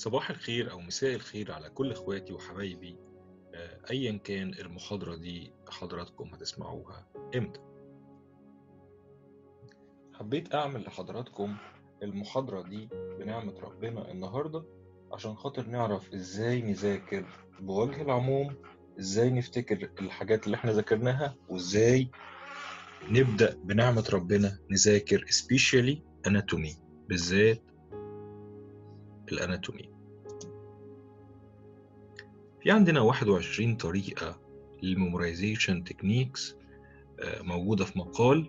صباح الخير أو مساء الخير على كل إخواتي وحبايبي آه، أيا كان المحاضرة دي حضراتكم هتسمعوها إمتى حبيت أعمل لحضراتكم المحاضرة دي بنعمة ربنا النهاردة عشان خاطر نعرف إزاي نذاكر بوجه العموم إزاي نفتكر الحاجات اللي إحنا ذاكرناها وإزاي نبدأ بنعمة ربنا نذاكر especially anatomy بالذات الاناتومي في عندنا 21 طريقة للميمورايزيشن تكنيكس موجودة في مقال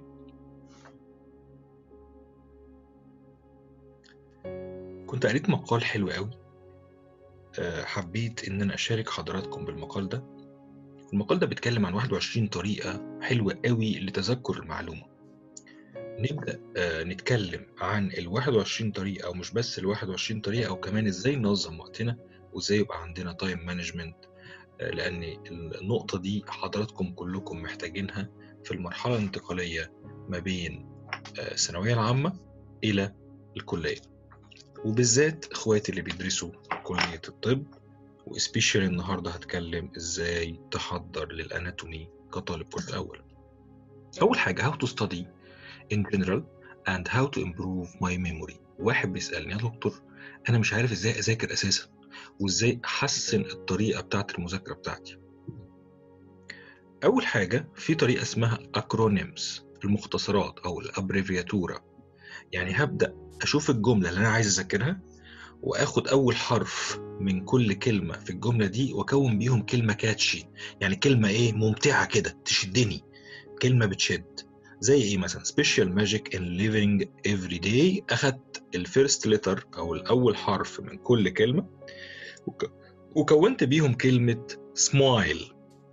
كنت قريت مقال حلو قوي آه، حبيت ان انا اشارك حضراتكم بالمقال ده المقال ده بيتكلم عن 21 طريقة حلوة قوي لتذكر المعلومة نبدأ آه، نتكلم عن ال 21 طريقة ومش بس ال 21 طريقة أو كمان إزاي ننظم وقتنا وإزاي يبقى عندنا تايم مانجمنت لأن النقطة دي حضراتكم كلكم محتاجينها في المرحلة الانتقالية ما بين آه، الثانوية العامة إلى الكلية وبالذات إخواتي اللي بيدرسوا كلية الطب وإسبيشالي النهاردة هتكلم إزاي تحضر للأناتومي كطالب كورس أول أول حاجة how to study in general and how to improve my memory واحد بيسألني يا دكتور أنا مش عارف إزاي أذاكر أساسا وإزاي أحسن الطريقة بتاعة المذاكرة بتاعتي أول حاجة في طريقة اسمها acronyms المختصرات أو الأبريفياتورا يعني هبدأ أشوف الجملة اللي أنا عايز أذاكرها وآخد أول حرف من كل كلمة في الجملة دي وأكون بيهم كلمة كاتشي يعني كلمة إيه ممتعة كده تشدني كلمة بتشد زي ايه مثلا سبيشال ماجيك ان ليفينج افري داي اخدت الفيرست لتر او الاول حرف من كل كلمه وك... وكونت بيهم كلمه سمايل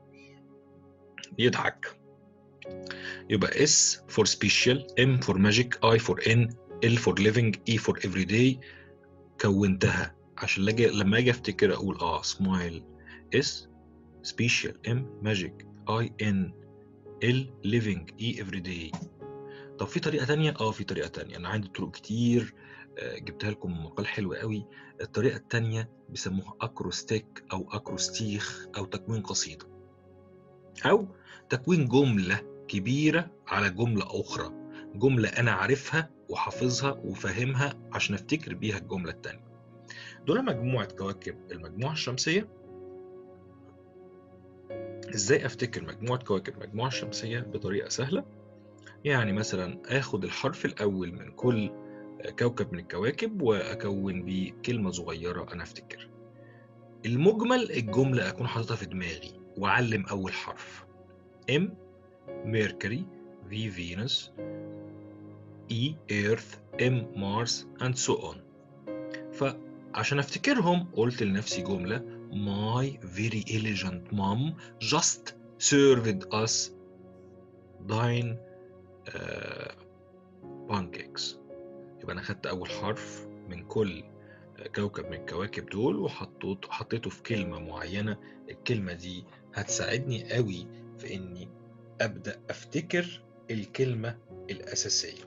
يضحك يبقى اس فور سبيشال ام فور ماجيك اي فور ان ال فور ليفينج اي فور افري داي كونتها عشان لجي... لما اجي افتكر اقول اه سمايل اس سبيشال ام ماجيك اي ان ال living e every day طب في طريقة تانية؟ اه في طريقة تانية أنا عندي طرق كتير آه، جبتها لكم من مقال حلو قوي الطريقة التانية بيسموها أكروستيك أو أكروستيخ أو تكوين قصيدة أو تكوين جملة كبيرة على جملة أخرى جملة أنا عارفها وحافظها وفاهمها عشان أفتكر بيها الجملة التانية دول مجموعة كواكب المجموعة الشمسية ازاي افتكر مجموعة كواكب المجموعة الشمسية بطريقة سهلة يعني مثلا اخد الحرف الاول من كل كوكب من الكواكب واكون بيه كلمة صغيرة انا افتكرها المجمل الجملة اكون حاططها في دماغي واعلم اول حرف ام ميركوري في فينوس اي ايرث ام مارس اند سو اون فعشان افتكرهم قلت لنفسي جملة My very elegant mom just served us dine uh, pancakes يبقى أنا خدت أول حرف من كل كوكب من الكواكب دول وحطيته حطيته في كلمة معينة الكلمة دي هتساعدني قوي في إني أبدأ أفتكر الكلمة الأساسية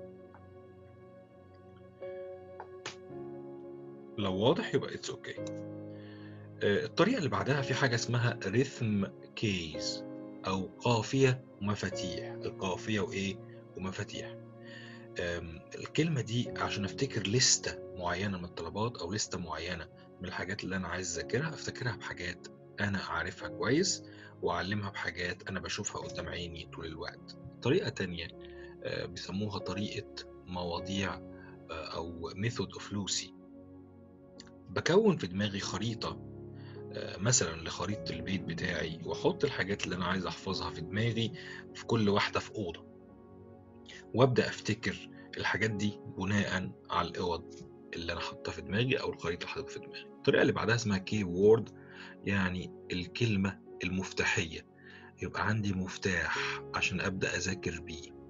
لو واضح يبقى اتس اوكي okay. الطريقة اللي بعدها في حاجة اسمها ريثم كيز أو قافية ومفاتيح القافية وإيه ومفاتيح الكلمة دي عشان أفتكر لستة معينة من الطلبات أو لستة معينة من الحاجات اللي أنا عايز أذاكرها أفتكرها بحاجات أنا أعرفها كويس وأعلمها بحاجات أنا بشوفها قدام عيني طول الوقت طريقة تانية بيسموها طريقة مواضيع أو method of Lucy بكون في دماغي خريطة مثلا لخريطة البيت بتاعي واحط الحاجات اللي انا عايز احفظها في دماغي في كل واحدة في أوضة وابدأ افتكر الحاجات دي بناء على الأوض اللي انا حاطها في دماغي او الخريطة اللي حاططها في دماغي الطريقة اللي بعدها اسمها كي وورد يعني الكلمة المفتاحية يبقى عندي مفتاح عشان أبدأ أذاكر بيه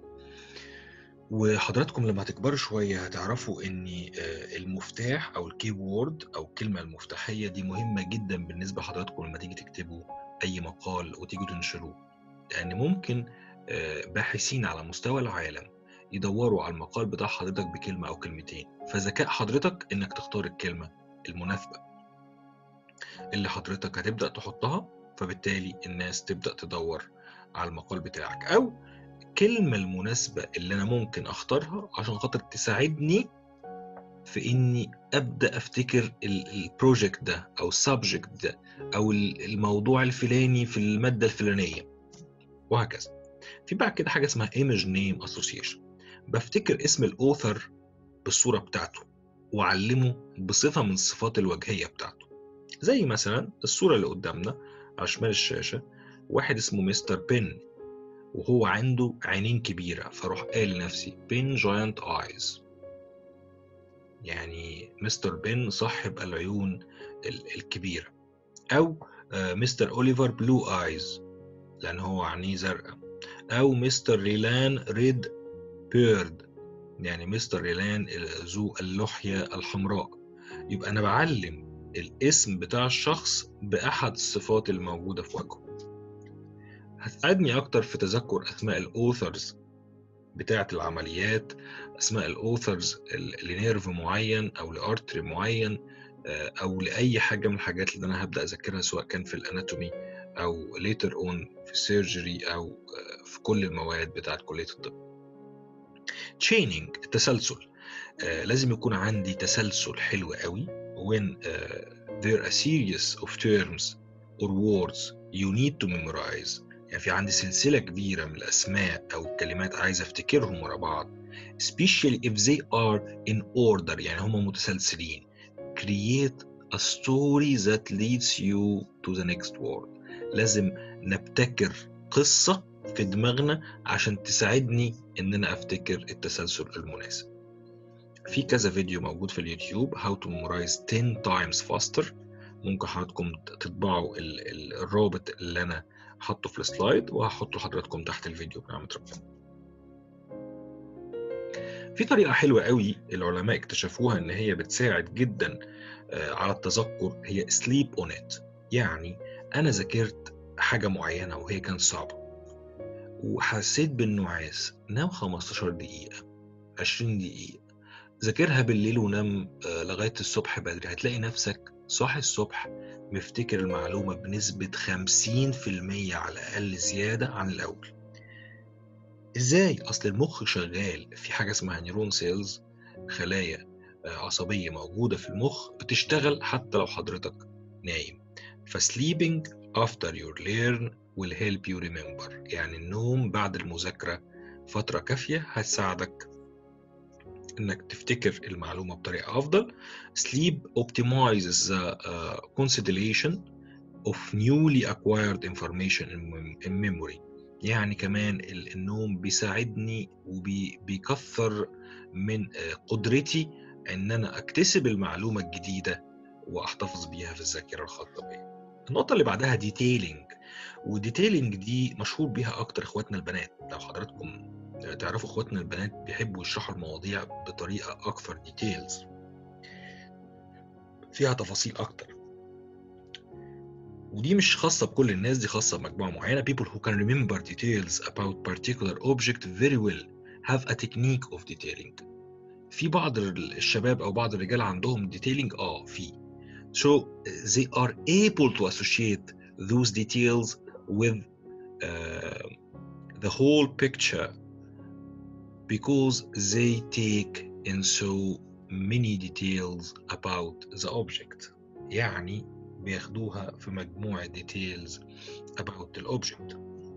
وحضراتكم لما تكبروا شوية هتعرفوا إن المفتاح أو الكي وورد أو الكلمة المفتاحية دي مهمة جدا بالنسبة لحضراتكم لما تيجي تكتبوا أي مقال وتيجوا تنشروه لأن ممكن باحثين على مستوى العالم يدوروا على المقال بتاع حضرتك بكلمة أو كلمتين فذكاء حضرتك إنك تختار الكلمة المناسبة اللي حضرتك هتبدأ تحطها فبالتالي الناس تبدأ تدور على المقال بتاعك أو الكلمة المناسبة اللي أنا ممكن أختارها عشان خاطر تساعدني في إني أبدأ أفتكر البروجكت ده أو السبجكت ده أو الموضوع الفلاني في المادة الفلانية وهكذا. في بعد كده حاجة اسمها Image Name Association بفتكر اسم الأوثر بالصورة بتاعته وأعلمه بصفة من الصفات الوجهية بتاعته زي مثلا الصورة اللي قدامنا على شمال الشاشة واحد اسمه مستر بين وهو عنده عينين كبيرة فاروح قايل لنفسي بين جاينت ايز يعني مستر بين صاحب العيون الكبيرة أو مستر أوليفر بلو ايز لأن هو عينيه زرقاء أو مستر ريلان ريد بيرد يعني مستر ريلان ذو اللحية الحمراء يبقى أنا بعلم الاسم بتاع الشخص بأحد الصفات الموجودة في وجهه هتساعدني أكتر في تذكر أسماء الأوثرز بتاعة العمليات أسماء الأوثرز لنيرف معين أو لأرتري معين أو لأي حاجة من الحاجات اللي أنا هبدأ أذاكرها سواء كان في الأناتومي أو later on في السيرجري أو في كل المواد بتاعة كلية الطب. تشيننج التسلسل آه لازم يكون عندي تسلسل حلو قوي when uh, there are a series of terms or words you need to memorize يعني في عندي سلسلة كبيرة من الأسماء أو الكلمات عايز أفتكرهم ورا بعض especially if they are in order يعني هم متسلسلين create a story that leads you to the next word لازم نبتكر قصة في دماغنا عشان تساعدني ان انا افتكر التسلسل المناسب في كذا فيديو موجود في اليوتيوب how to memorize 10 times faster ممكن حضراتكم تطبعوا الرابط اللي انا حاطه في السلايد وهحطه لحضراتكم تحت الفيديو بنعمة ربنا في طريقة حلوة قوي العلماء اكتشفوها ان هي بتساعد جدا على التذكر هي sleep on it يعني انا ذاكرت حاجة معينة وهي كانت صعبة وحسيت بالنعاس نام 15 دقيقة 20 دقيقة ذاكرها بالليل ونام لغاية الصبح بدري هتلاقي نفسك صاحي الصبح مفتكر المعلومة بنسبة 50% على الأقل زيادة عن الأول إزاي؟ أصل المخ شغال في حاجة اسمها نيرون سيلز خلايا عصبية موجودة في المخ بتشتغل حتى لو حضرتك نايم فسليبنج after you learn will help you remember يعني النوم بعد المذاكرة فترة كافية هتساعدك انك تفتكر المعلومة بطريقة افضل sleep optimizes the uh, consolidation of newly acquired information in memory يعني كمان النوم بيساعدني وبيكثر من قدرتي ان انا اكتسب المعلومة الجديدة واحتفظ بيها في الذاكرة الخاصة بيا النقطة اللي بعدها ديتيلينج وديتيلينج دي مشهور بيها اكتر اخواتنا البنات لو حضراتكم تعرفوا اخواتنا البنات بيحبوا يشرحوا المواضيع بطريقة اكثر ديتيلز فيها تفاصيل اكتر ودي مش خاصة بكل الناس دي خاصة بمجموعة معينة people who can remember details about particular object very well have a technique of detailing في بعض الشباب او بعض الرجال عندهم detailing اه في so they are able to associate those details with uh, the whole picture because they take in so many details about the object يعني بياخدوها في مجموعة details about the object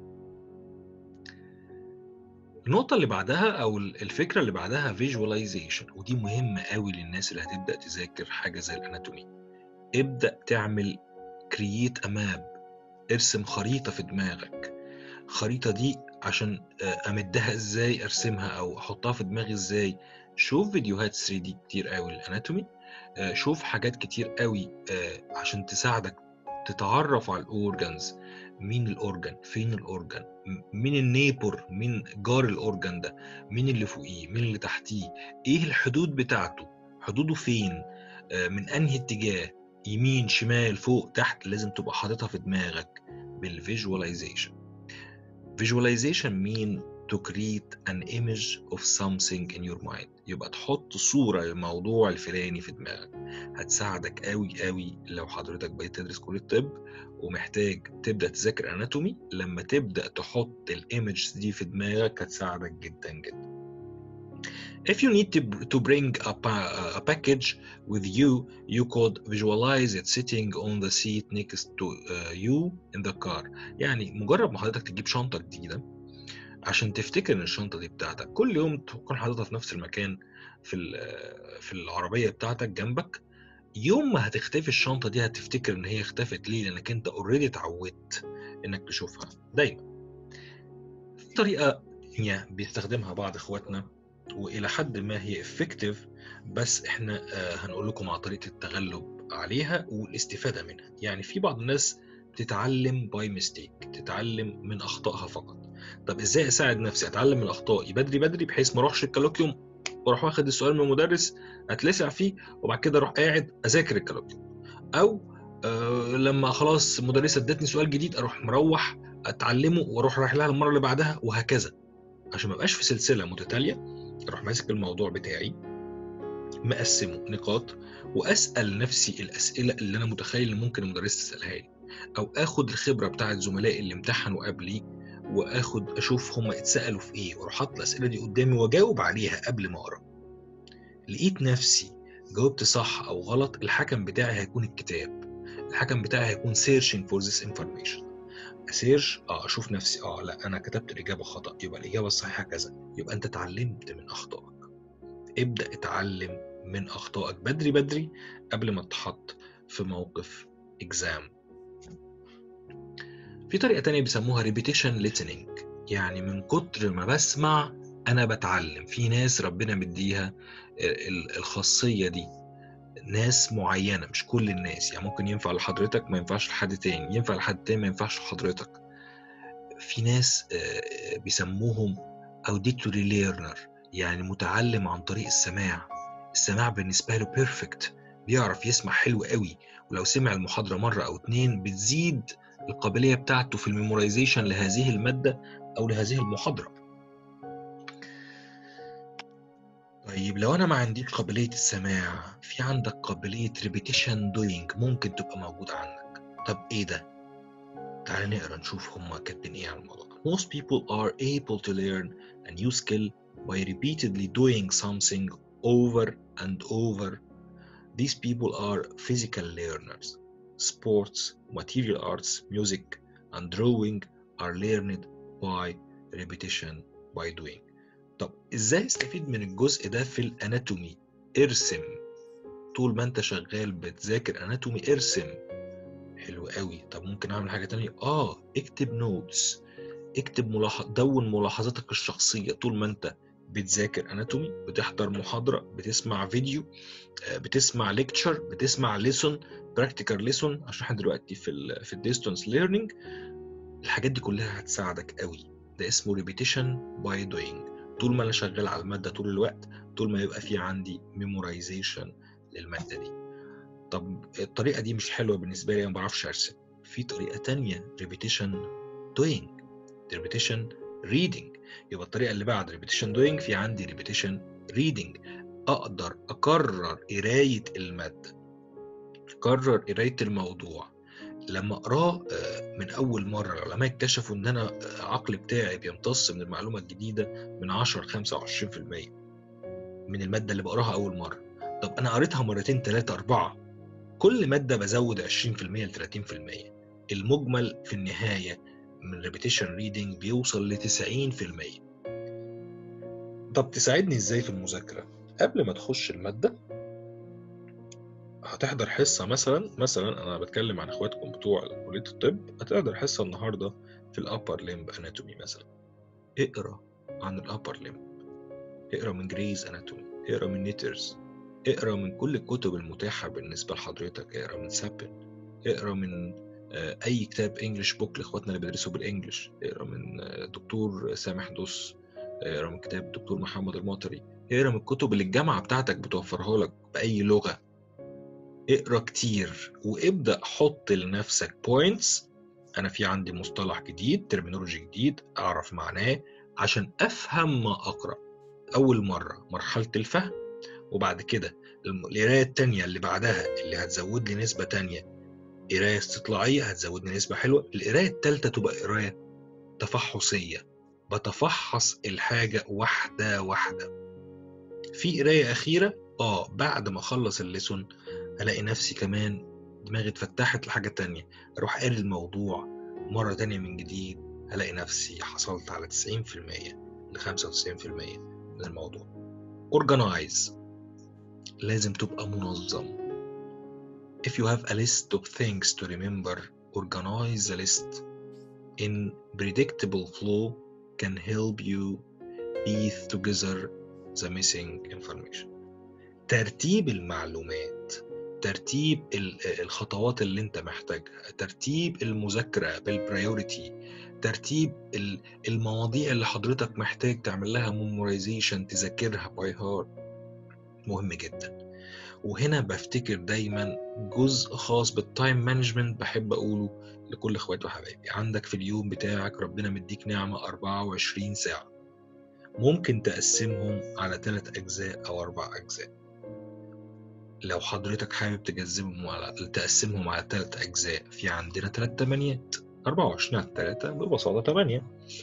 النقطة اللي بعدها أو الفكرة اللي بعدها visualization ودي مهمة قوي للناس اللي هتبدأ تذاكر حاجة زي الأناتومي ابدأ تعمل create a map ارسم خريطة في دماغك الخريطة دي عشان امدها ازاي ارسمها او احطها في دماغي ازاي شوف فيديوهات 3 دي كتير قوي للاناتومي شوف حاجات كتير قوي عشان تساعدك تتعرف على الاورجنز مين الاورجن فين الاورجن مين النيبر مين جار الاورجن ده مين اللي فوقيه مين اللي تحتيه ايه الحدود بتاعته حدوده فين من انهي اتجاه يمين شمال فوق تحت لازم تبقى حاططها في دماغك بالفيجواليزيشن visualization mean to create an image of something in your mind يبقى تحط صورة للموضوع الفلاني في دماغك هتساعدك قوي قوي لو حضرتك بقيت تدرس كلية طب ومحتاج تبدأ تذاكر اناتومي لما تبدأ تحط الايمجز دي في دماغك هتساعدك جدا جدا If you need to, to bring a, a package with you, you could visualize it sitting on the seat next to uh, you in the car. يعني مجرد ما حضرتك تجيب شنطة جديدة عشان تفتكر ان الشنطة دي بتاعتك كل يوم تكون حاططها في نفس المكان في في العربية بتاعتك جنبك يوم ما هتختفي الشنطة دي هتفتكر ان هي اختفت ليه لانك انت اوريدي اتعودت انك تشوفها دايما في طريقة تانية بيستخدمها بعض اخواتنا والى حد ما هي افكتيف بس احنا هنقول لكم على طريقه التغلب عليها والاستفاده منها يعني في بعض الناس بتتعلم باي ميستيك تتعلم من اخطائها فقط طب ازاي اساعد نفسي اتعلم من اخطائي بدري بدري بحيث ما اروحش الكالوكيوم واروح واخد السؤال من المدرس اتلسع فيه وبعد كده اروح قاعد اذاكر الكالوكيوم او آه لما خلاص المدرسه ادتني سؤال جديد اروح مروح اتعلمه واروح رايح لها المره اللي بعدها وهكذا عشان ما ابقاش في سلسله متتاليه اروح ماسك الموضوع بتاعي مقسمه نقاط واسال نفسي الاسئله اللي انا متخيل ان ممكن المدرس تسالها لي او اخد الخبره بتاعت زملائي اللي امتحنوا قبلي واخد اشوف هم اتسالوا في ايه واروح احط الاسئله دي قدامي واجاوب عليها قبل ما اقرا لقيت نفسي جاوبت صح او غلط الحكم بتاعي هيكون الكتاب الحكم بتاعي هيكون searching for this information اسيرش اه اشوف نفسي اه لا انا كتبت الاجابه خطا يبقى الاجابه الصحيحه كذا يبقى انت اتعلمت من اخطائك ابدا اتعلم من اخطائك بدري بدري قبل ما تتحط في موقف اكزام في طريقه تانية بيسموها repetition listening يعني من كتر ما بسمع انا بتعلم في ناس ربنا مديها الخاصيه دي ناس معينة مش كل الناس يعني ممكن ينفع لحضرتك ما ينفعش لحد تاني ينفع لحد تاني ما ينفعش لحضرتك في ناس بيسموهم auditory learner يعني متعلم عن طريق السماع السماع بالنسبة له بيرفكت بيعرف يسمع حلو قوي ولو سمع المحاضرة مرة أو اتنين بتزيد القابلية بتاعته في الميمورايزيشن لهذه المادة أو لهذه المحاضرة طيب لو انا ما عنديش قابليه السماع في عندك قابليه ريبيتيشن دوينج ممكن تبقى موجوده عندك طب ايه ده تعال نقرا نشوف هما كاتبين ايه عن الموضوع ده most people are able to learn a new skill by repeatedly doing something over and over these people are physical learners sports material arts music and drawing are learned by repetition by doing طب ازاي استفيد من الجزء ده في الاناتومي ارسم طول ما انت شغال بتذاكر اناتومي ارسم حلو قوي طب ممكن اعمل حاجه تانية اه اكتب نوتس اكتب ملاحظ دون ملاحظاتك الشخصيه طول ما انت بتذاكر اناتومي بتحضر محاضره بتسمع فيديو بتسمع ليكتشر بتسمع ليسون براكتيكال ليسون عشان احنا دلوقتي في ال في الديستانس ليرنينج الحاجات دي كلها هتساعدك قوي ده اسمه ريبيتيشن باي دوينج طول ما انا شغال على الماده طول الوقت طول ما يبقى في عندي ميمورايزيشن للماده دي طب الطريقه دي مش حلوه بالنسبه لي ما بعرفش ارسم في طريقه تانية ريبيتيشن دوينج ريبيتيشن ريدنج يبقى الطريقه اللي بعد ريبيتيشن دوينج في عندي ريبيتيشن ريدنج اقدر اكرر قرايه الماده اكرر قرايه الموضوع لما اقراه من اول مره العلماء اكتشفوا ان انا العقل بتاعي بيمتص من المعلومه الجديده من 10 ل 25% من الماده اللي بقراها اول مره طب انا قريتها مرتين ثلاثه اربعه كل ماده بزود 20% ل 30% المجمل في النهايه من ريبيتيشن ريدنج بيوصل ل 90% طب تساعدني ازاي في المذاكره قبل ما تخش الماده هتحضر حصه مثلا مثلا انا بتكلم عن اخواتكم بتوع كليه الطب هتحضر حصه النهارده في الابر ليمب اناتومي مثلا اقرا عن الابر ليمب اقرا من جريز اناتومي اقرا من نيترز اقرا من كل الكتب المتاحه بالنسبه لحضرتك اقرا من سابن اقرا من اي كتاب انجلش بوك لاخواتنا اللي بيدرسوا بالانجلش اقرا من دكتور سامح دوس اقرا من كتاب دكتور محمد المطري اقرا من الكتب اللي الجامعه بتاعتك بتوفرها لك باي لغه اقرا كتير وابدا حط لنفسك بوينتس انا في عندي مصطلح جديد ترمينولوجي جديد اعرف معناه عشان افهم ما اقرا اول مره مرحله الفهم وبعد كده القرايه التانية اللي بعدها اللي هتزود لي نسبه تانية قرايه استطلاعيه هتزود لي نسبه حلوه القرايه التالتة تبقى قرايه تفحصيه بتفحص الحاجه واحده واحده في قرايه اخيره اه بعد ما اخلص الليسون الاقي نفسي كمان دماغي اتفتحت لحاجه تانية اروح قاري الموضوع مره تانية من جديد الاقي نفسي حصلت على 90% ل 95% من الموضوع organize لازم تبقى منظم if you have a list of things to remember organize the list in predictable flow can help you piece together the missing information ترتيب المعلومات ترتيب الخطوات اللي انت محتاجها ترتيب المذاكرة بالبريوريتي ترتيب المواضيع اللي حضرتك محتاج تعمل لها ميمورايزيشن تذاكرها باي هارت مهم جدا وهنا بفتكر دايما جزء خاص بالتايم مانجمنت بحب اقوله لكل اخواتي وحبايبي عندك في اليوم بتاعك ربنا مديك نعمة 24 ساعة ممكن تقسمهم على ثلاث أجزاء أو أربع أجزاء لو حضرتك حابب تجزمهم على تقسمهم على ثلاث أجزاء في عندنا ثلاث تمانيات 24 على 3 ببساطة 8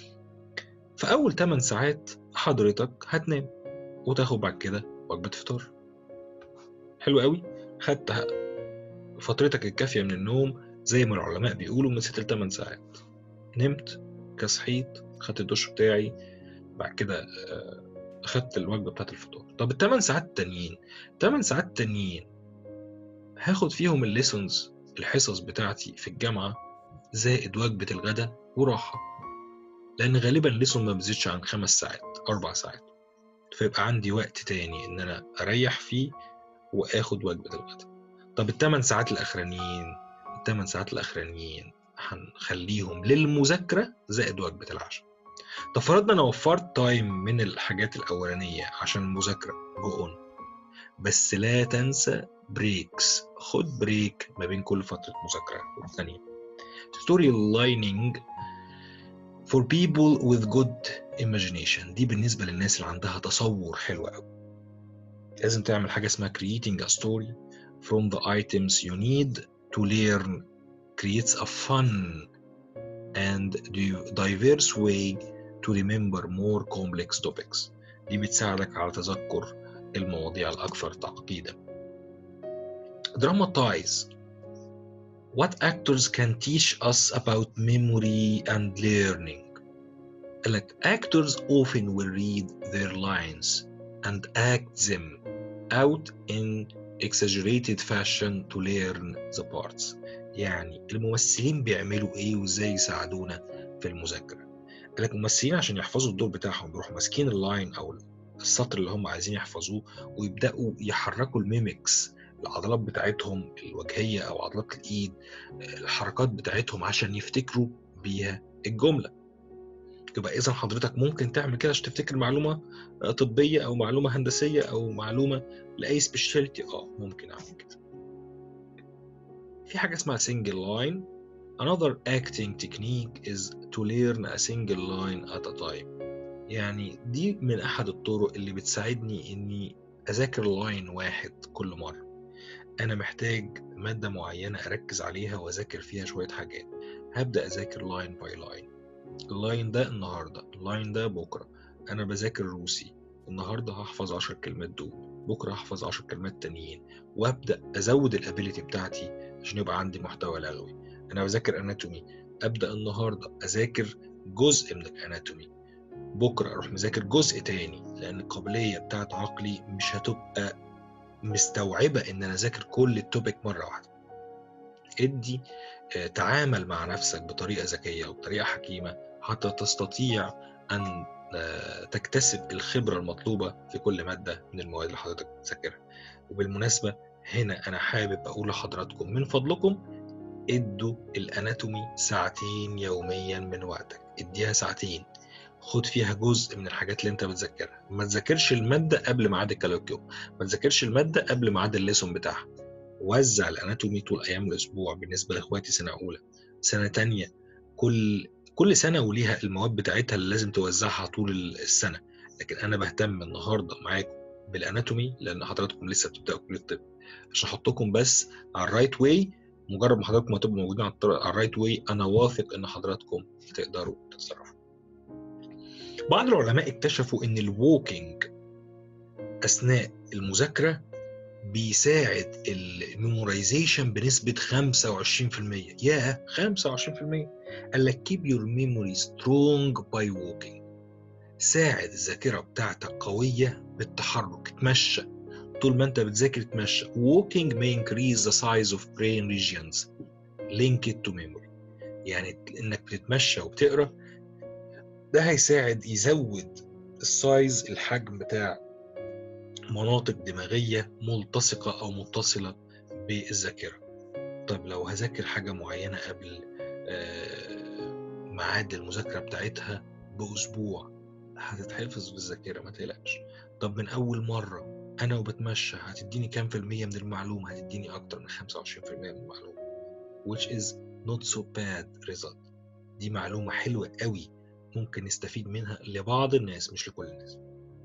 في أول 8 ساعات حضرتك هتنام وتاخد بعد كده وجبة فطار حلو قوي خدت فترتك الكافية من النوم زي ما العلماء بيقولوا من 6 ل 8 ساعات نمت كصحيت خدت الدش بتاعي بعد كده أخدت الوجبة بتاعت الفطار طب الثمان ساعات التانيين الثمان ساعات التانيين هاخد فيهم الليسونز الحصص بتاعتي في الجامعة زائد وجبة الغداء وراحة لأن غالبا الليسون ما بيزيدش عن خمس ساعات أربع ساعات فيبقى عندي وقت تاني إن أنا أريح فيه وآخد وجبة الغداء طب الثمان ساعات الأخرانيين الثمان ساعات الأخرانيين هنخليهم للمذاكرة زائد وجبة العشاء طب فرضنا أنا وفرت تايم من الحاجات الأولانية عشان المذاكرة جو أون بس لا تنسى بريكس خد بريك ما بين كل فترة مذاكرة والثانية ستوري لايننج for people with good imagination دي بالنسبة للناس اللي عندها تصور حلو قوي لازم تعمل حاجة اسمها creating a story from the items you need to learn creates a fun and diverse way to remember more complex topics دي بتساعدك على تذكر المواضيع الأكثر تعقيدا dramatize what actors can teach us about memory and learning like actors often will read their lines and act them out in exaggerated fashion to learn the parts يعني الممثلين بيعملوا ايه وازاي يساعدونا في المذاكره قال لك الممثلين عشان يحفظوا الدور بتاعهم بيروحوا ماسكين اللاين او السطر اللي هم عايزين يحفظوه ويبداوا يحركوا الميمكس العضلات بتاعتهم الوجهيه او عضلات الايد الحركات بتاعتهم عشان يفتكروا بيها الجمله يبقى اذا حضرتك ممكن تعمل كده عشان تفتكر معلومه طبيه او معلومه هندسيه او معلومه لاي سبيشاليتي اه ممكن اعمل كده في حاجه اسمها single line another acting technique is to learn a single line at a time يعني دي من احد الطرق اللي بتساعدني اني اذاكر لاين واحد كل مره انا محتاج ماده معينه اركز عليها واذاكر فيها شويه حاجات هبدا اذاكر لاين باي لاين اللاين ده النهارده اللاين ده بكره انا بذاكر روسي النهارده هحفظ 10 كلمات دول بكره هحفظ 10 كلمات تانيين وابدا ازود الابيليتي بتاعتي عشان يبقى عندي محتوى لغوي انا بذاكر اناتومي ابدا النهارده اذاكر جزء من الاناتومي بكره اروح مذاكر جزء تاني لان القابليه بتاعت عقلي مش هتبقى مستوعبه ان انا اذاكر كل التوبيك مره واحده ادي تعامل مع نفسك بطريقه ذكيه وبطريقه حكيمه حتى تستطيع ان تكتسب الخبره المطلوبه في كل ماده من المواد اللي حضرتك بتذاكرها وبالمناسبه هنا انا حابب اقول لحضراتكم من فضلكم ادوا الاناتومي ساعتين يوميا من وقتك اديها ساعتين خد فيها جزء من الحاجات اللي انت بتذاكرها ما تذاكرش الماده قبل ميعاد الكالوكيوم ما تذاكرش الماده قبل ميعاد الليسون بتاعها وزع الاناتومي طول ايام الاسبوع بالنسبه لاخواتي سنه اولى سنه تانية كل كل سنه وليها المواد بتاعتها اللي لازم توزعها طول السنه لكن انا بهتم النهارده معاكم بالاناتومي لان حضراتكم لسه بتبداوا كليه الطب عشان احطكم بس على الرايت واي مجرد ما حضراتكم هتبقوا موجودين على الرايت واي انا واثق ان حضراتكم تقدروا تتصرفوا بعض العلماء اكتشفوا ان الووكينج اثناء المذاكره بيساعد الميمورايزيشن بنسبة 25% يا 25% قال لك keep your memory strong by walking ساعد الذاكرة بتاعتك قوية بالتحرك تمشى طول ما انت بتذاكر تمشى walking may increase the size of brain regions linked to memory يعني انك بتتمشى وبتقرا ده هيساعد يزود السايز الحجم بتاع مناطق دماغية ملتصقة أو متصلة بالذاكرة طب لو هذاكر حاجة معينة قبل ميعاد المذاكرة بتاعتها بأسبوع هتتحفظ بالذاكرة ما تقلقش طب من أول مرة أنا وبتمشى هتديني كام في المية من المعلومة هتديني أكتر من 25% من المعلومة which is not so bad result دي معلومة حلوة قوي ممكن نستفيد منها لبعض الناس مش لكل الناس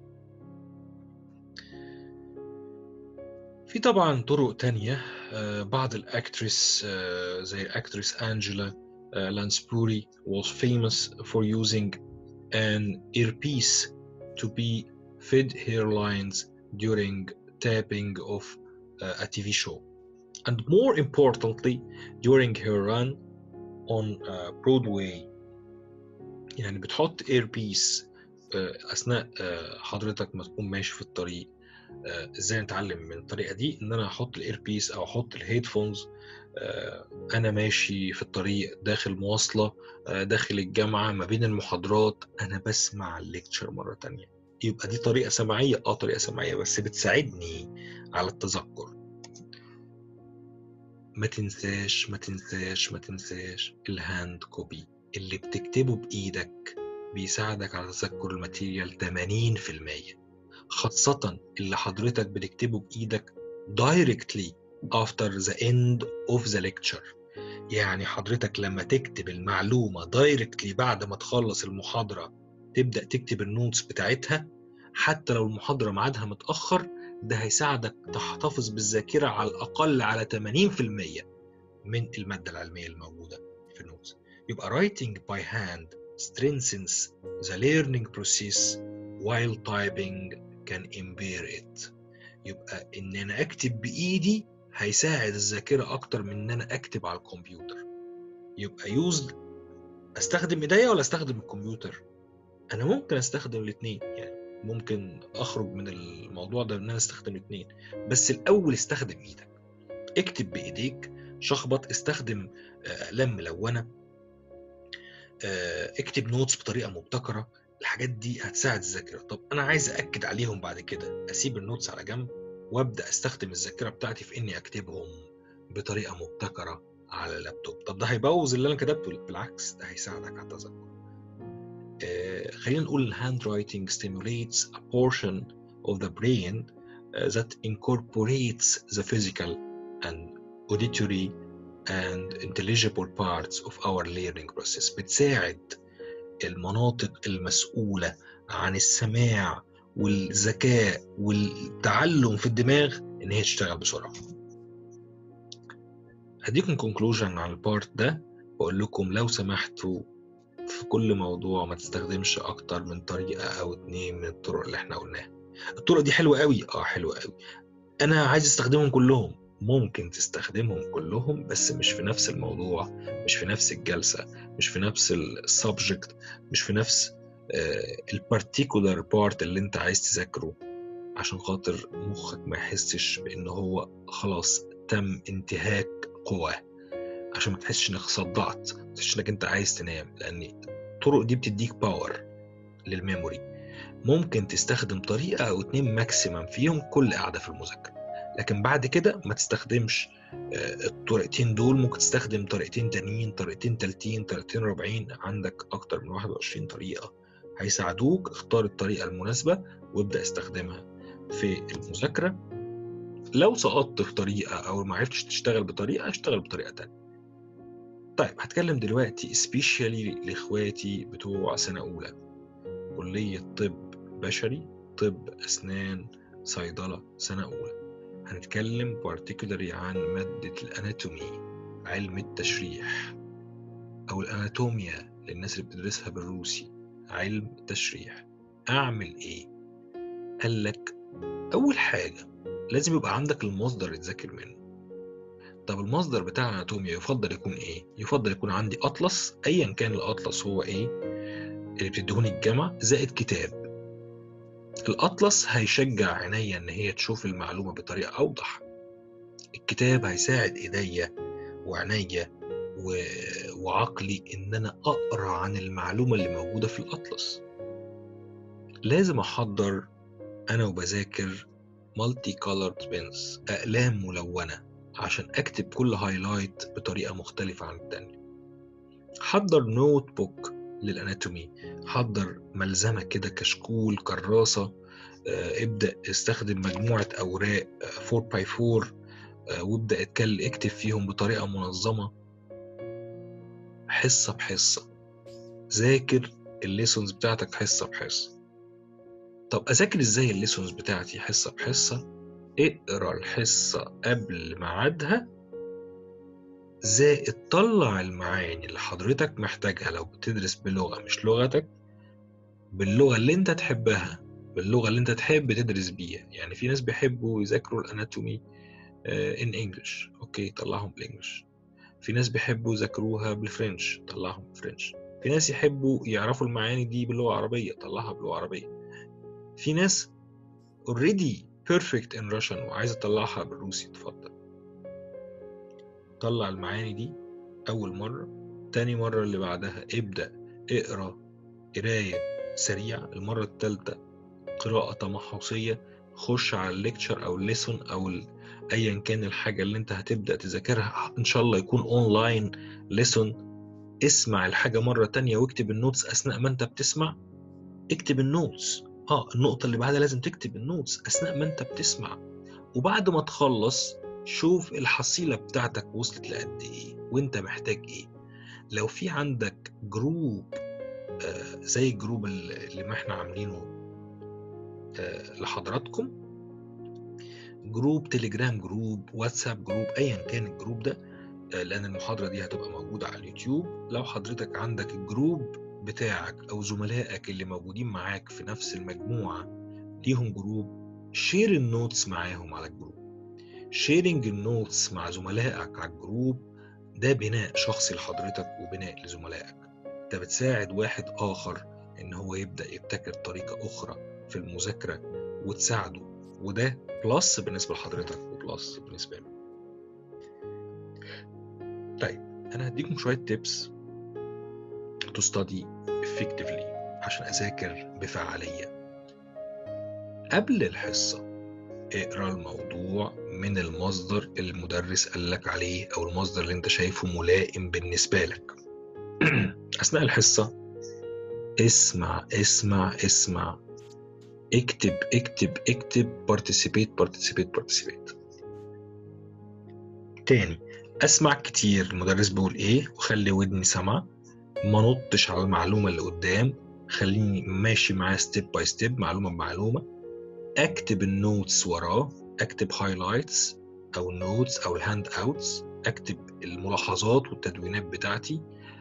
في طبعا طرق تانية بعض الأكترس زي الأكترس أنجلا لانسبوري was famous for using an earpiece to be fed her lines during tapping of a TV show. And more importantly, during her run on Broadway. يعني بتحط earpiece أثناء حضرتك ما تكون ماشي في الطريق ازاي نتعلم من الطريقه دي ان انا احط الايربيس او احط الهيدفونز انا ماشي في الطريق داخل مواصله داخل الجامعه ما بين المحاضرات انا بسمع الليكتشر مره تانية يبقى دي طريقه سمعيه اه طريقه سمعيه بس بتساعدني على التذكر ما تنساش ما تنساش ما تنساش الهاند كوبي اللي بتكتبه بايدك بيساعدك على تذكر الماتيريال 80% خاصة اللي حضرتك بتكتبه بإيدك directly after the end of the lecture يعني حضرتك لما تكتب المعلومة directly بعد ما تخلص المحاضرة تبدأ تكتب النوتس بتاعتها حتى لو المحاضرة ميعادها متأخر ده هيساعدك تحتفظ بالذاكرة على الأقل على 80% من المادة العلمية الموجودة في النوتس يبقى writing by hand strengthens the learning process while typing can impair it يبقى ان انا اكتب بايدي هيساعد الذاكره اكتر من ان انا اكتب على الكمبيوتر يبقى يوز استخدم ايديا ولا استخدم الكمبيوتر انا ممكن استخدم الاثنين يعني ممكن اخرج من الموضوع ده ان انا استخدم الاثنين بس الاول استخدم ايدك اكتب بايديك شخبط استخدم اقلام ملونه اكتب نوتس بطريقه مبتكره الحاجات دي هتساعد الذاكره طب انا عايز اكد عليهم بعد كده اسيب النوتس على جنب وابدا استخدم الذاكره بتاعتي في اني اكتبهم بطريقه مبتكره على اللابتوب طب ده هيبوظ اللي انا كتبته بالعكس ده هيساعدك على التذكر آه خلينا نقول الهاند رايتنج stimulates a portion of the brain uh, that incorporates the physical and auditory and intelligible parts of our learning process بتساعد المناطق المسؤولة عن السماع والذكاء والتعلم في الدماغ إن هي تشتغل بسرعة. هديكم كونكلوجن على البارت ده وأقول لكم لو سمحتوا في كل موضوع ما تستخدمش أكتر من طريقة أو اتنين من الطرق اللي احنا قلناها. الطرق دي حلوة قوي؟ اه حلوة قوي. أنا عايز استخدمهم كلهم. ممكن تستخدمهم كلهم بس مش في نفس الموضوع مش في نفس الجلسة مش في نفس السبجكت مش في نفس البارتيكولار بارت اللي انت عايز تذاكره عشان خاطر مخك ما يحسش بان هو خلاص تم انتهاك قواه عشان ما تحسش انك صدعت ما تحسش انك انت عايز تنام لان الطرق دي بتديك باور للميموري ممكن تستخدم طريقة أو اتنين ماكسيمم فيهم كل قاعدة في المذاكرة لكن بعد كده ما تستخدمش الطريقتين دول ممكن تستخدم طريقتين تانيين طريقتين تالتين طريقتين رابعين عندك أكتر من 21 طريقة هيساعدوك اختار الطريقة المناسبة وابدأ استخدمها في المذاكرة لو سقطت في طريقة أو ما عرفتش تشتغل بطريقة اشتغل بطريقة تانية طيب هتكلم دلوقتي سبيشالي لاخواتي بتوع سنة أولى كلية طب بشري طب أسنان صيدلة سنة أولى هنتكلم particularly عن مادة الأناتومي علم التشريح أو الأناتوميا للناس اللي بتدرسها بالروسي علم التشريح أعمل إيه؟ قال لك أول حاجة لازم يبقى عندك المصدر تذاكر منه طب المصدر بتاع الاناتوميا يفضل يكون ايه؟ يفضل يكون عندي اطلس ايا كان الاطلس هو ايه اللي بتدهوني الجامعة زائد كتاب الاطلس هيشجع عينيا ان هي تشوف المعلومة بطريقة اوضح الكتاب هيساعد ايديا وعينيا و... وعقلي ان انا اقرا عن المعلومة اللي موجودة في الاطلس لازم احضر انا وبذاكر مالتي كولرد بنز اقلام ملونة عشان اكتب كل هايلايت بطريقة مختلفة عن التانية حضر نوت بوك للاناتومي حضر ملزمة كده كشكول كراسة آه، ابدأ استخدم مجموعة أوراق 4 باي 4 آه، وابدأ اتكلم اكتب فيهم بطريقة منظمة حصة بحصة ذاكر الليسونز بتاعتك حصة بحصة طب أذاكر ازاي الليسونز بتاعتي حصة بحصة اقرا الحصة قبل ميعادها زائد طلع المعاني اللي حضرتك محتاجها لو بتدرس بلغة مش لغتك باللغة اللي انت تحبها باللغة اللي انت تحب تدرس بيها يعني في ناس بيحبوا يذاكروا الاناتومي ان انجلش اوكي طلعهم بالانجلش في ناس بيحبوا يذاكروها بالفرنش طلعهم بالفرنش في ناس يحبوا يعرفوا المعاني دي باللغة العربية طلعها باللغة العربية في ناس already perfect in Russian وعايز اطلعها بالروسي اتفضل طلع المعاني دي أول مرة تاني مرة اللي بعدها ابدأ اقرا قراية سريعة المرة التالتة قراءة تمحصية خش على الليكتشر أو الليسون أو ال... أيا كان الحاجة اللي أنت هتبدأ تذاكرها إن شاء الله يكون أونلاين ليسون اسمع الحاجة مرة تانية واكتب النوتس أثناء ما أنت بتسمع اكتب النوتس اه النقطة اللي بعدها لازم تكتب النوتس أثناء ما أنت بتسمع وبعد ما تخلص شوف الحصيلة بتاعتك وصلت لقد إيه وأنت محتاج إيه لو في عندك جروب آه زي الجروب اللي ما احنا عاملينه آه لحضراتكم جروب تليجرام جروب واتساب جروب ايا كان الجروب ده آه لان المحاضرة دي هتبقى موجودة على اليوتيوب لو حضرتك عندك الجروب بتاعك او زملائك اللي موجودين معاك في نفس المجموعة ليهم جروب شير النوتس معاهم على الجروب شيرنج النوتس مع زملائك على الجروب ده بناء شخصي لحضرتك وبناء لزملائك انت بتساعد واحد اخر ان هو يبدا يبتكر طريقه اخرى في المذاكره وتساعده وده بلس بالنسبه لحضرتك وبلس بالنسبه له طيب انا هديكم شويه تيبس to study effectively عشان اذاكر بفعاليه قبل الحصه اقرا الموضوع من المصدر اللي المدرس قال لك عليه او المصدر اللي انت شايفه ملائم بالنسبه لك اثناء الحصه اسمع اسمع اسمع اكتب اكتب اكتب participate participate participate تاني اسمع كتير المدرس بيقول ايه وخلي ودني سامعه ما نطش على المعلومه اللي قدام خليني ماشي معاه ستيب باي ستيب معلومه بمعلومه اكتب النوتس وراه اكتب هايلايتس او النوتس او الهاند اوتس اكتب الملاحظات والتدوينات بتاعتي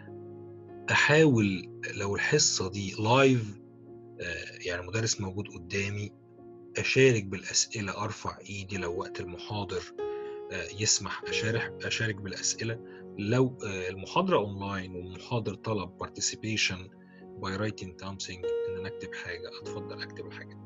احاول لو الحصه دي لايف يعني مدرس موجود قدامي اشارك بالاسئله ارفع ايدي لو وقت المحاضر يسمح اشارك اشارك بالاسئله لو المحاضره اونلاين والمحاضر طلب participation by writing something ان انا اكتب حاجه اتفضل اكتب الحاجه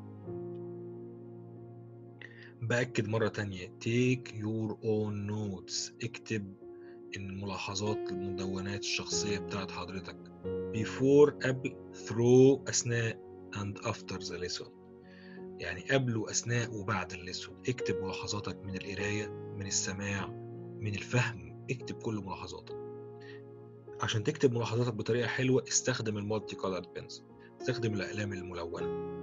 بأكد مرة تانية take your own notes اكتب الملاحظات المدونات الشخصية بتاعت حضرتك before قبل through أثناء and after the lesson يعني قبل وأثناء وبعد الليسون اكتب ملاحظاتك من القراية من السماع من الفهم اكتب كل ملاحظاتك عشان تكتب ملاحظاتك بطريقة حلوة استخدم المالتي كولرد بنز استخدم الأقلام الملونة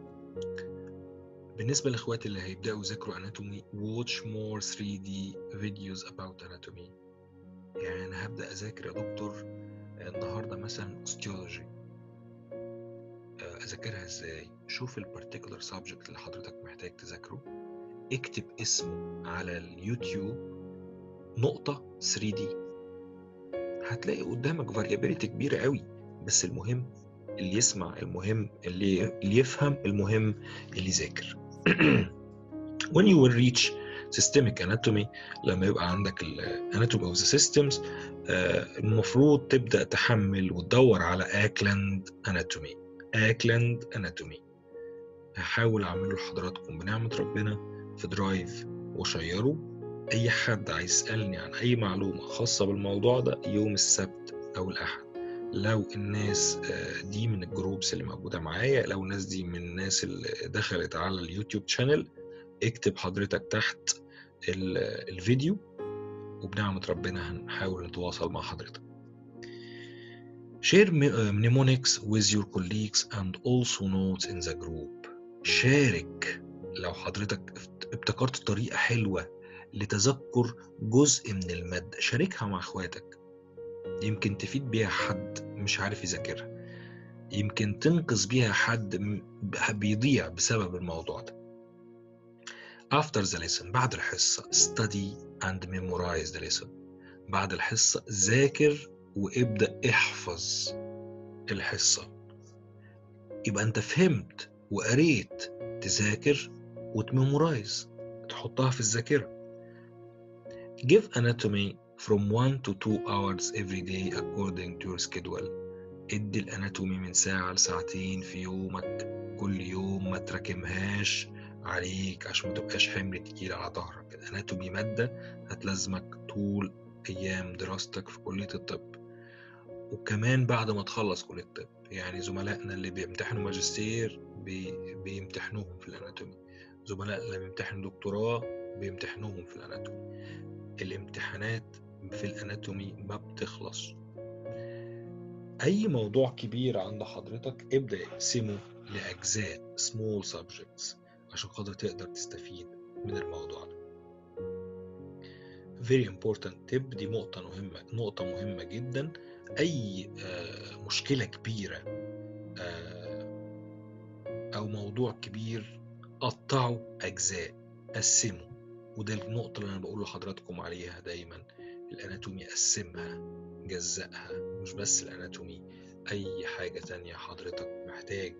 بالنسبة لإخواتي اللي هيبدأوا يذاكروا anatomy watch more 3D videos about anatomy يعني انا هبدا اذاكر يا دكتور النهارده مثلا اوستيولوجي اذاكرها ازاي شوف البارتيكولار سبجكت اللي حضرتك محتاج تذاكره اكتب اسمه على اليوتيوب نقطة 3 دي هتلاقي قدامك فاريابيليتي كبيرة قوي بس المهم اللي يسمع المهم اللي, اللي يفهم المهم اللي يذاكر when you will reach systemic anatomy لما يبقى عندك ال anatomy of the systems آه، المفروض تبدأ تحمل وتدور على اكلاند anatomy اكلاند anatomy هحاول اعمله لحضراتكم بنعمة ربنا في درايف وشيره اي حد عايز يسألني عن اي معلومة خاصة بالموضوع ده يوم السبت او الاحد لو الناس آه، دي من الجروبس اللي موجودة معايا لو الناس دي من الناس اللي دخلت على اليوتيوب شانل اكتب حضرتك تحت الفيديو وبنعمة ربنا هنحاول نتواصل مع حضرتك Share mnemonics with your colleagues and also notes in the group. شارك لو حضرتك ابتكرت طريقة حلوة لتذكر جزء من المادة شاركها مع اخواتك يمكن تفيد بيها حد مش عارف يذاكرها يمكن تنقذ بيها حد بيضيع بسبب الموضوع ده After the lesson بعد الحصة study and memorize the lesson بعد الحصة ذاكر وابدأ احفظ الحصة يبقى انت فهمت وقريت تذاكر وتميمورايز تحطها في الذاكرة Give anatomy from 1 to 2 hours every day according to your schedule ادي الاناتومي من ساعة لساعتين في يومك كل يوم ما تراكمهاش عليك عشان ما تبقاش حمل تقيل على ظهرك الاناتومي مادة هتلازمك طول ايام دراستك في كلية الطب وكمان بعد ما تخلص كلية الطب يعني زملائنا اللي بيمتحنوا ماجستير بي... بيمتحنوهم في الاناتومي زملاء اللي بيمتحنوا دكتوراه بيمتحنوهم في الاناتومي الامتحانات في الاناتومي ما بتخلص اي موضوع كبير عند حضرتك ابدا اقسمه لاجزاء small subjects عشان خاطر تقدر تستفيد من الموضوع ده very important tip دي نقطة مهمة نقطة مهمة جدا أي مشكلة كبيرة أو موضوع كبير قطعه أجزاء قسمه وده النقطة اللي أنا بقول لحضراتكم عليها دايما الأناتومي قسمها جزأها مش بس الأناتومي أي حاجة تانية حضرتك محتاج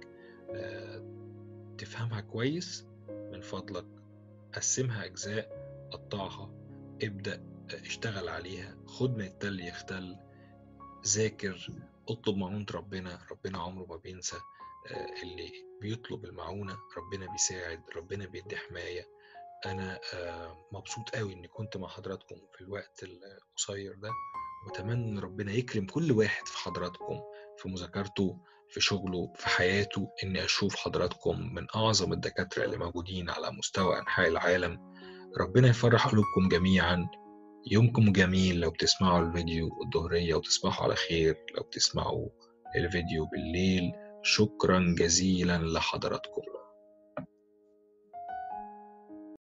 تفهمها كويس من فضلك قسمها أجزاء قطعها ابدأ اشتغل عليها خد من التل يختل ذاكر اطلب معونة ربنا ربنا عمره ما بينسى اللي بيطلب المعونة ربنا بيساعد ربنا بيدي حماية أنا مبسوط قوي إني كنت مع حضراتكم في الوقت القصير ده وأتمنى إن ربنا يكرم كل واحد في حضراتكم في مذاكرته في شغله في حياته إني أشوف حضراتكم من أعظم الدكاترة اللي موجودين على مستوى أنحاء العالم ربنا يفرح قلوبكم جميعا يومكم جميل لو بتسمعوا الفيديو الظهرية وتصبحوا على خير لو بتسمعوا الفيديو بالليل شكرا جزيلا لحضراتكم